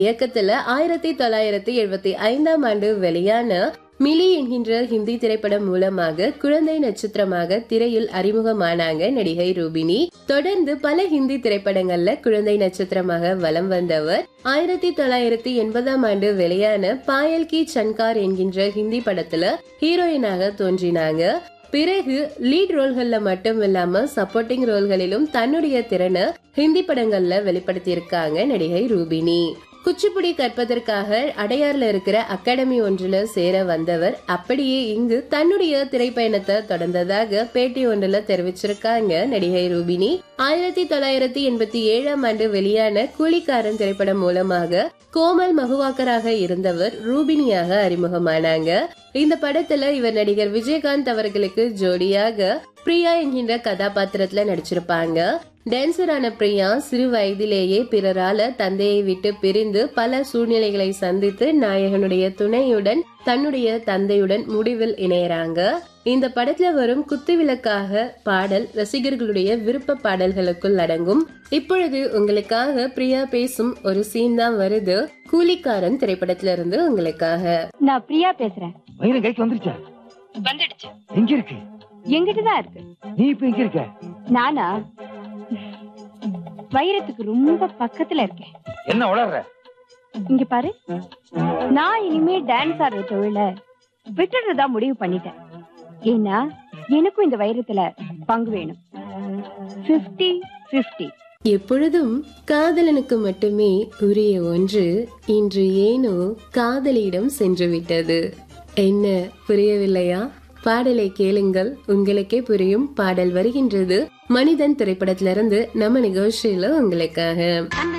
இயக்கத்துல ஆயிரத்தி தொள்ளாயிரத்தி எழுபத்தி ஐந்தாம் ஆண்டு வெளியான மிலி என்கின்ற ஹிந்தி திரைப்படம் மூலமாக குழந்தை நட்சத்திரமாக திரையில் அறிமுகமானாங்க நடிகை ரூபினி தொடர்ந்து பல ஹிந்தி திரைப்படங்கள்ல குழந்தை நட்சத்திரமாக வலம் வந்தவர் ஆயிரத்தி தொள்ளாயிரத்தி எண்பதாம் ஆண்டு வெளியான பாயல் கி சன்கார் என்கின்ற ஹிந்தி படத்துல ஹீரோயினாக தோன்றினாங்க பிறகு லீட் ரோல்கள்ல மட்டும் இல்லாம சப்போர்ட்டிங் ரோல்களிலும் தன்னுடைய திறனை ஹிந்தி படங்கள்ல வெளிப்படுத்தியிருக்காங்க நடிகை ரூபினி குச்சிப்புடி கற்பதற்காக அடையார்ல இருக்கிற அகாடமி ஒன்றுல சேர வந்தவர் அப்படியே இங்கு தன்னுடைய திரைப்பயணத்தை தொடர்ந்ததாக பேட்டி ஒன்றுல தெரிவிச்சிருக்காங்க நடிகை ரூபினி ஆயிரத்தி தொள்ளாயிரத்தி எண்பத்தி ஏழாம் ஆண்டு வெளியான கூலிக்காரன் திரைப்படம் மூலமாக கோமல் மகுவாக்கராக இருந்தவர் ரூபினியாக அறிமுகமானாங்க இந்த படத்துல இவர் நடிகர் விஜயகாந்த் அவர்களுக்கு ஜோடியாக பிரியா என்கின்ற கதாபாத்திரத்துல நடிச்சிருப்பாங்க டான்சரான பிரியா சிறு வயதிலேயே பிறரால தந்தையை விட்டு பிரிந்து பல சூழ்நிலைகளை சந்தித்து நாயகனுடைய துணையுடன் தன்னுடைய தந்தையுடன் முடிவில் இணையறாங்க இந்த படத்துல வரும் குத்துவிளக்காக பாடல் ரசிகர்களுடைய விருப்ப பாடல்களுக்குள் அடங்கும் இப்பொழுது உங்களுக்காக பிரியா பேசும் ஒரு சீன் தான் வருது கூலிக்காரன் திரைப்படத்துல இருந்து உங்களுக்காக நான் பிரியா பேசுறேன் வயிறு கைக்கு வந்துருச்சா வந்துடுச்சு எங்க இருக்கு எங்கிட்ட தான் இருக்கு நீ இப்ப எங்க இருக்க நானா வைரத்துக்கு ரொம்ப பக்கத்துல இருக்கேன் என்ன உளர்ற இங்க பாரு நான் இனிமே டான்ஸ் ஆடுற தொழில விட்டுறதா முடிவு பண்ணிட்டேன் ஏன்னா எனக்கும் இந்த வைரத்துல பங்கு வேணும் 50 50 எப்பொழுதும் காதலனுக்கு மட்டுமே உரிய ஒன்று இன்று ஏனோ காதலியிடம் சென்று விட்டது என்ன புரியவில்லையா பாடலை கேளுங்கள் உங்களுக்கே புரியும் பாடல் வருகின்றது மனிதன் திரைப்படத்திலிருந்து நம்ம நிகழ்ச்சியில உங்களுக்காக அந்த